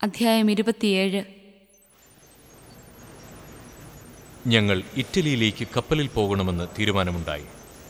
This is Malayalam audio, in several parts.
അധ്യായം ഇരുപത്തിയേഴ് ഞങ്ങൾ ഇറ്റലിയിലേക്ക് കപ്പലിൽ പോകണമെന്ന് തീരുമാനമുണ്ടായി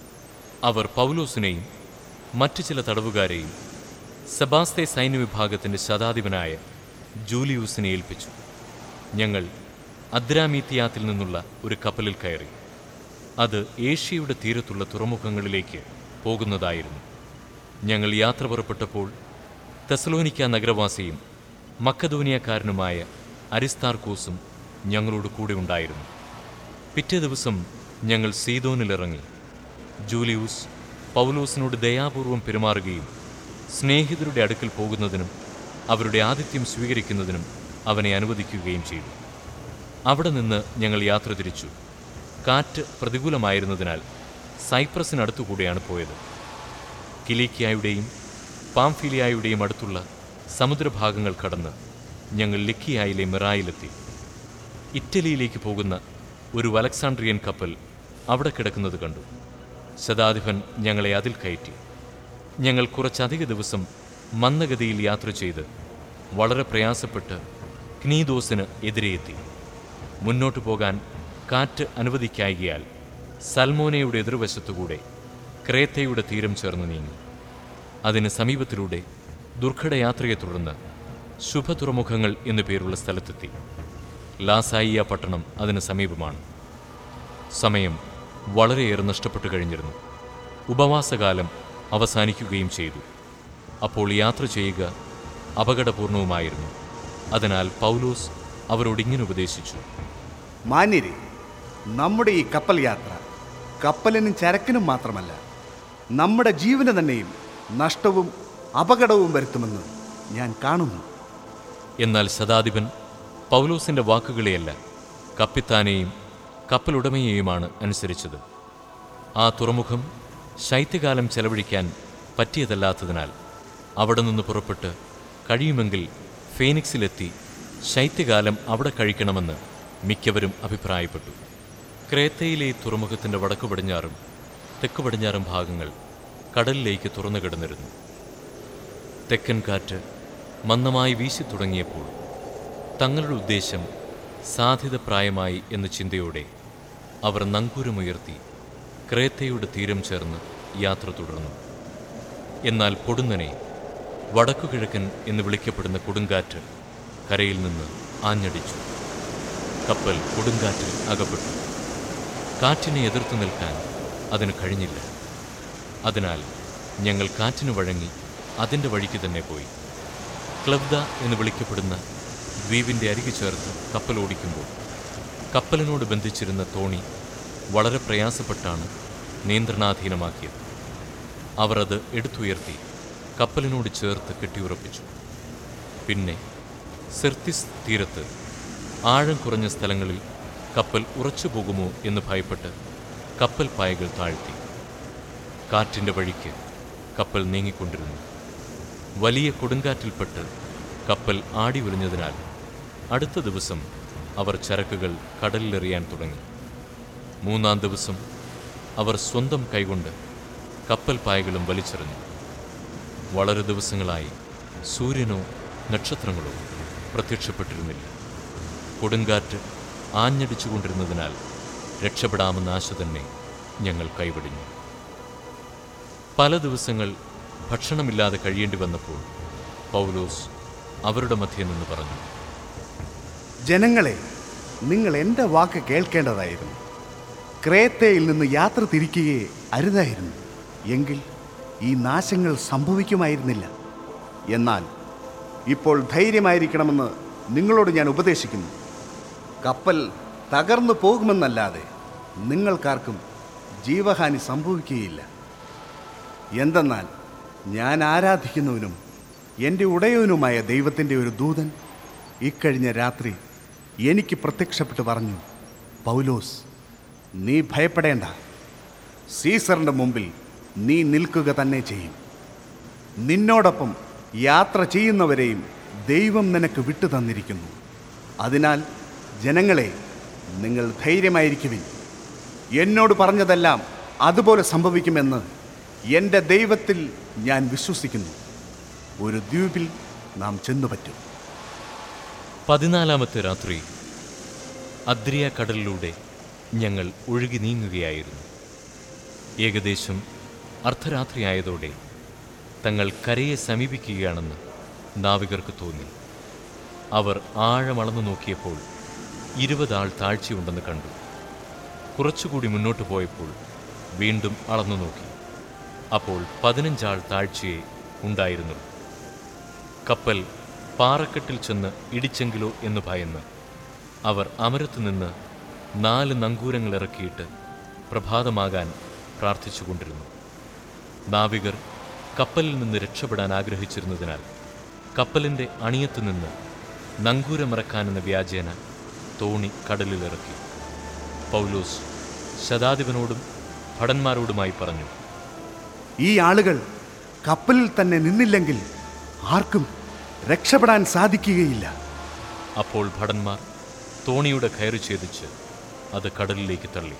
അവർ പൗലോസിനെയും മറ്റു ചില തടവുകാരെയും സെബാസ്തെ സൈന്യവിഭാഗത്തിൻ്റെ ശതാധിപനായ ജൂലിയൂസിനെ ഏൽപ്പിച്ചു ഞങ്ങൾ അദ്രാമീത്തിയാത്തിൽ നിന്നുള്ള ഒരു കപ്പലിൽ കയറി അത് ഏഷ്യയുടെ തീരത്തുള്ള തുറമുഖങ്ങളിലേക്ക് പോകുന്നതായിരുന്നു ഞങ്ങൾ യാത്ര പുറപ്പെട്ടപ്പോൾ തെസലോനിക്ക നഗരവാസിയും മക്കധോനിയക്കാരനുമായ അരിസ്താർക്കൂസും ഞങ്ങളോട് കൂടെ ഉണ്ടായിരുന്നു പിറ്റേ ദിവസം ഞങ്ങൾ സീതോനിലിറങ്ങി ജൂലിയൂസ് പൗലോസിനോട് ദയാപൂർവം പെരുമാറുകയും സ്നേഹിതരുടെ അടുക്കൽ പോകുന്നതിനും അവരുടെ ആതിഥ്യം സ്വീകരിക്കുന്നതിനും അവനെ അനുവദിക്കുകയും ചെയ്തു അവിടെ നിന്ന് ഞങ്ങൾ യാത്ര തിരിച്ചു കാറ്റ് പ്രതികൂലമായിരുന്നതിനാൽ സൈപ്രസിനടുത്തുകൂടെയാണ് പോയത് കിലീക്കിയായുടെയും പാംഫിലിയായുടെയും അടുത്തുള്ള സമുദ്രഭാഗങ്ങൾ കടന്ന് ഞങ്ങൾ ലിക്കിയായിലെ മിറായിലെത്തി ഇറ്റലിയിലേക്ക് പോകുന്ന ഒരു അലക്സാണ്ട്രിയൻ കപ്പൽ അവിടെ കിടക്കുന്നത് കണ്ടു ശതാധിപൻ ഞങ്ങളെ അതിൽ കയറ്റി ഞങ്ങൾ കുറച്ചധിക ദിവസം മന്ദഗതിയിൽ യാത്ര ചെയ്ത് വളരെ പ്രയാസപ്പെട്ട് ക്നീദോസിന് എതിരെയെത്തി മുന്നോട്ടു പോകാൻ കാറ്റ് അനുവദിക്കായികയാൽ സൽമോനയുടെ എതിർവശത്തുകൂടെ ക്രേത്തയുടെ തീരം ചേർന്ന് നീങ്ങി അതിന് സമീപത്തിലൂടെ ദുർഘടയാത്രയെ തുടർന്ന് ശുഭതുറമുഖങ്ങൾ എന്നു പേരുള്ള സ്ഥലത്തെത്തി ലാസായിയ പട്ടണം അതിന് സമീപമാണ് സമയം വളരെയേറെ നഷ്ടപ്പെട്ടു കഴിഞ്ഞിരുന്നു ഉപവാസകാലം അവസാനിക്കുകയും ചെയ്തു അപ്പോൾ യാത്ര ചെയ്യുക അപകടപൂർണവുമായിരുന്നു അതിനാൽ പൗലോസ് അവരോട് ഇങ്ങനെ ഉപദേശിച്ചു മാന്യരെ നമ്മുടെ ഈ കപ്പൽ യാത്ര കപ്പലിനും ചരക്കിനും മാത്രമല്ല നമ്മുടെ ജീവന് തന്നെയും നഷ്ടവും അപകടവും വരുത്തുമെന്ന് ഞാൻ കാണുന്നു എന്നാൽ ശതാധിപൻ പൗലോസിന്റെ വാക്കുകളെയല്ല കപ്പിത്താനെയും കപ്പലുടമയെയുമാണ് അനുസരിച്ചത് ആ തുറമുഖം ശൈത്യകാലം ചെലവഴിക്കാൻ പറ്റിയതല്ലാത്തതിനാൽ അവിടെ നിന്ന് പുറപ്പെട്ട് കഴിയുമെങ്കിൽ ഫേനിക്സിലെത്തി ശൈത്യകാലം അവിടെ കഴിക്കണമെന്ന് മിക്കവരും അഭിപ്രായപ്പെട്ടു ക്രേത്തയിലെ ഈ തുറമുഖത്തിൻ്റെ വടക്കു പടിഞ്ഞാറും തെക്കു പടിഞ്ഞാറും ഭാഗങ്ങൾ കടലിലേക്ക് തുറന്നു കിടന്നിരുന്നു തെക്കൻ കാറ്റ് മന്ദമായി വീശി തുടങ്ങിയപ്പോൾ തങ്ങളുടെ ഉദ്ദേശം സാധ്യതപ്രായമായി എന്ന ചിന്തയോടെ അവർ നങ്കൂരമുയർത്തി ക്രേത്തയുടെ തീരം ചേർന്ന് യാത്ര തുടർന്നു എന്നാൽ പൊടുന്നനെ വടക്കുകിഴക്കൻ എന്ന് വിളിക്കപ്പെടുന്ന കൊടുങ്കാറ്റ് കരയിൽ നിന്ന് ആഞ്ഞടിച്ചു കപ്പൽ കൊടുങ്കാറ്റിൽ അകപ്പെട്ടു കാറ്റിനെ എതിർത്തു നിൽക്കാൻ അതിന് കഴിഞ്ഞില്ല അതിനാൽ ഞങ്ങൾ കാറ്റിന് വഴങ്ങി അതിൻ്റെ വഴിക്ക് തന്നെ പോയി ക്ലബ്ദ എന്ന് വിളിക്കപ്പെടുന്ന ദ്വീപിൻ്റെ അരികു ചേർത്ത് കപ്പൽ ഓടിക്കുമ്പോൾ കപ്പലിനോട് ബന്ധിച്ചിരുന്ന തോണി വളരെ പ്രയാസപ്പെട്ടാണ് നിയന്ത്രണാധീനമാക്കിയത് അവർ അത് എടുത്തുയർത്തി കപ്പലിനോട് ചേർത്ത് കെട്ടിയുറപ്പിച്ചു പിന്നെ സെർത്തിസ് തീരത്ത് ആഴം കുറഞ്ഞ സ്ഥലങ്ങളിൽ കപ്പൽ ഉറച്ചു പോകുമോ എന്ന് ഭയപ്പെട്ട് കപ്പൽ പായകൾ താഴ്ത്തി കാറ്റിൻ്റെ വഴിക്ക് കപ്പൽ നീങ്ങിക്കൊണ്ടിരുന്നു വലിയ കൊടുങ്കാറ്റിൽപ്പെട്ട് കപ്പൽ ആടി ഉലഞ്ഞതിനാൽ അടുത്ത ദിവസം അവർ ചരക്കുകൾ കടലിലെറിയാൻ തുടങ്ങി മൂന്നാം ദിവസം അവർ സ്വന്തം കൈകൊണ്ട് കപ്പൽ പായകളും വലിച്ചെറിഞ്ഞു വളരെ ദിവസങ്ങളായി സൂര്യനോ നക്ഷത്രങ്ങളോ പ്രത്യക്ഷപ്പെട്ടിരുന്നില്ല കൊടുങ്കാറ്റ് ആഞ്ഞടിച്ചുകൊണ്ടിരുന്നതിനാൽ രക്ഷപ്പെടാമെന്ന ആശ തന്നെ ഞങ്ങൾ കൈവടിഞ്ഞു പല ദിവസങ്ങൾ ഭക്ഷണമില്ലാതെ കഴിയേണ്ടി വന്നപ്പോൾ പൗലോസ് അവരുടെ മധ്യേ നിന്ന് പറഞ്ഞു ജനങ്ങളെ നിങ്ങൾ എൻ്റെ വാക്ക് കേൾക്കേണ്ടതായിരുന്നു ക്രേത്തയിൽ നിന്ന് യാത്ര തിരിക്കുകയെ അരുതായിരുന്നു എങ്കിൽ ഈ നാശങ്ങൾ സംഭവിക്കുമായിരുന്നില്ല എന്നാൽ ഇപ്പോൾ ധൈര്യമായിരിക്കണമെന്ന് നിങ്ങളോട് ഞാൻ ഉപദേശിക്കുന്നു കപ്പൽ തകർന്നു പോകുമെന്നല്ലാതെ നിങ്ങൾക്കാർക്കും ജീവഹാനി സംഭവിക്കുകയില്ല എന്തെന്നാൽ ഞാൻ ആരാധിക്കുന്നവനും എൻ്റെ ഉടയവനുമായ ദൈവത്തിൻ്റെ ഒരു ദൂതൻ ഇക്കഴിഞ്ഞ രാത്രി എനിക്ക് പ്രത്യക്ഷപ്പെട്ട് പറഞ്ഞു പൗലോസ് നീ ഭയപ്പെടേണ്ട സീസറിൻ്റെ മുമ്പിൽ നീ നിൽക്കുക തന്നെ ചെയ്യും നിന്നോടൊപ്പം യാത്ര ചെയ്യുന്നവരെയും ദൈവം നിനക്ക് വിട്ടു തന്നിരിക്കുന്നു അതിനാൽ ജനങ്ങളെ നിങ്ങൾ ധൈര്യമായിരിക്കുവിൻ എന്നോട് പറഞ്ഞതെല്ലാം അതുപോലെ സംഭവിക്കുമെന്ന് എൻ്റെ ദൈവത്തിൽ ഞാൻ വിശ്വസിക്കുന്നു ഒരു ദ്വീപിൽ നാം ചെന്നു പറ്റും പതിനാലാമത്തെ രാത്രി അദ്രിയ കടലിലൂടെ ഞങ്ങൾ ഒഴുകി നീങ്ങുകയായിരുന്നു ഏകദേശം അർദ്ധരാത്രിയായതോടെ തങ്ങൾ കരയെ സമീപിക്കുകയാണെന്ന് നാവികർക്ക് തോന്നി അവർ ആഴമളന്നു നോക്കിയപ്പോൾ ഇരുപതാൾ താഴ്ചയുണ്ടെന്ന് കണ്ടു കുറച്ചുകൂടി മുന്നോട്ട് പോയപ്പോൾ വീണ്ടും അളന്നു നോക്കി അപ്പോൾ പതിനഞ്ചാൾ താഴ്ചയെ ഉണ്ടായിരുന്നുള്ളൂ കപ്പൽ പാറക്കെട്ടിൽ ചെന്ന് ഇടിച്ചെങ്കിലോ എന്ന് ഭയന്ന് അവർ അമരത്തു നിന്ന് നാല് നങ്കൂരങ്ങൾ ഇറക്കിയിട്ട് പ്രഭാതമാകാൻ പ്രാർത്ഥിച്ചുകൊണ്ടിരുന്നു നാവികർ കപ്പലിൽ നിന്ന് രക്ഷപ്പെടാൻ ആഗ്രഹിച്ചിരുന്നതിനാൽ കപ്പലിൻ്റെ അണിയത്തു നിന്ന് നങ്കൂരമിറക്കാനെന്ന വ്യാജേന തോണി കടലിലിറക്കി പൗലോസ് ശതാധിപനോടും ഭടന്മാരോടുമായി പറഞ്ഞു ഈ ആളുകൾ കപ്പലിൽ തന്നെ നിന്നില്ലെങ്കിൽ ആർക്കും രക്ഷപ്പെടാൻ സാധിക്കുകയില്ല അപ്പോൾ ഭടന്മാർ തോണിയുടെ കയറ് ഛേദിച്ച് അത് കടലിലേക്ക് തള്ളി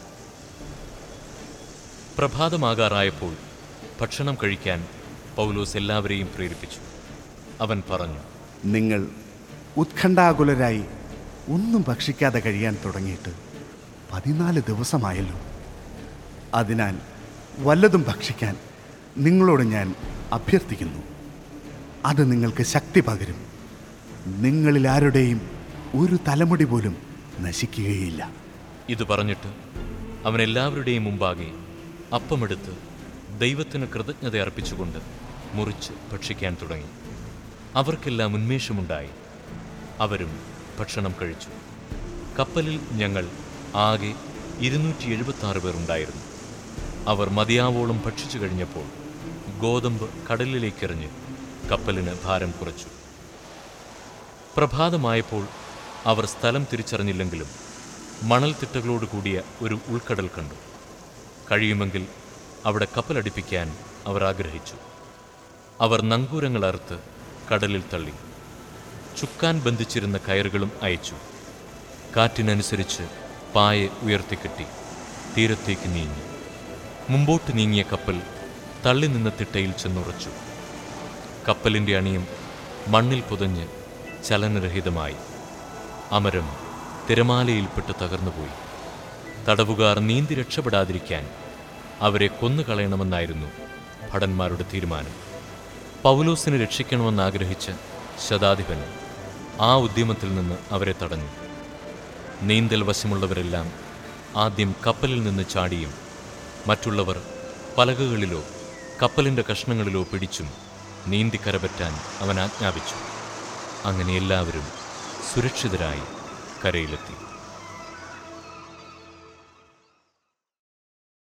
പ്രഭാതമാകാറായപ്പോൾ ഭക്ഷണം കഴിക്കാൻ പൗലോസ് എല്ലാവരെയും പ്രേരിപ്പിച്ചു അവൻ പറഞ്ഞു നിങ്ങൾ ഉത്കണ്ഠാകുലരായി ഒന്നും ഭക്ഷിക്കാതെ കഴിയാൻ തുടങ്ങിയിട്ട് പതിനാല് ദിവസമായല്ലോ അതിനാൽ വല്ലതും ഭക്ഷിക്കാൻ നിങ്ങളോട് ഞാൻ അഭ്യർത്ഥിക്കുന്നു അത് നിങ്ങൾക്ക് ശക്തി പകരും നിങ്ങളിൽ ആരുടെയും ഒരു തലമുടി പോലും നശിക്കുകയില്ല ഇത് പറഞ്ഞിട്ട് അവൻ എല്ലാവരുടെയും മുമ്പാകെ അപ്പമെടുത്ത് ദൈവത്തിന് കൃതജ്ഞത അർപ്പിച്ചുകൊണ്ട് മുറിച്ച് ഭക്ഷിക്കാൻ തുടങ്ങി അവർക്കെല്ലാം ഉന്മേഷമുണ്ടായി അവരും ഭക്ഷണം കഴിച്ചു കപ്പലിൽ ഞങ്ങൾ ആകെ ഇരുന്നൂറ്റി എഴുപത്തി ആറ് പേർ ഉണ്ടായിരുന്നു അവർ മതിയാവോളം ഭക്ഷിച്ചു കഴിഞ്ഞപ്പോൾ ഗോതമ്പ് കടലിലേക്കെറിഞ്ഞ് കപ്പലിന് ഭാരം കുറച്ചു പ്രഭാതമായപ്പോൾ അവർ സ്ഥലം തിരിച്ചറിഞ്ഞില്ലെങ്കിലും മണൽത്തിട്ടകളോട് കൂടിയ ഒരു ഉൾക്കടൽ കണ്ടു കഴിയുമെങ്കിൽ അവിടെ കപ്പലടിപ്പിക്കാൻ അവർ ആഗ്രഹിച്ചു അവർ നങ്കൂരങ്ങൾ അറുത്ത് കടലിൽ തള്ളി ചുക്കാൻ ബന്ധിച്ചിരുന്ന കയറുകളും അയച്ചു കാറ്റിനനുസരിച്ച് പായ ഉയർത്തിക്കെട്ടി തീരത്തേക്ക് നീങ്ങി മുമ്പോട്ട് നീങ്ങിയ കപ്പൽ തള്ളി നിന്ന തിട്ടയിൽ ചെന്നുറച്ചു കപ്പലിൻ്റെ അണിയും മണ്ണിൽ പുതഞ്ഞ് ചലനരഹിതമായി അമരം തിരമാലയിൽപ്പെട്ട് തകർന്നുപോയി തടവുകാർ നീന്തി രക്ഷപ്പെടാതിരിക്കാൻ അവരെ കൊന്നുകളയണമെന്നായിരുന്നു ഭടന്മാരുടെ തീരുമാനം പൗലോസിനെ രക്ഷിക്കണമെന്നാഗ്രഹിച്ച ശതാധിപൻ ആ ഉദ്യമത്തിൽ നിന്ന് അവരെ തടഞ്ഞു നീന്തൽ വശമുള്ളവരെല്ലാം ആദ്യം കപ്പലിൽ നിന്ന് ചാടിയും മറ്റുള്ളവർ പലകകളിലോ കപ്പലിൻ്റെ കഷ്ണങ്ങളിലോ പിടിച്ചും നീന്തി കരപറ്റാൻ അവൻ ആജ്ഞാപിച്ചു അങ്ങനെ എല്ലാവരും സുരക്ഷിതരായി കരയിലെത്തി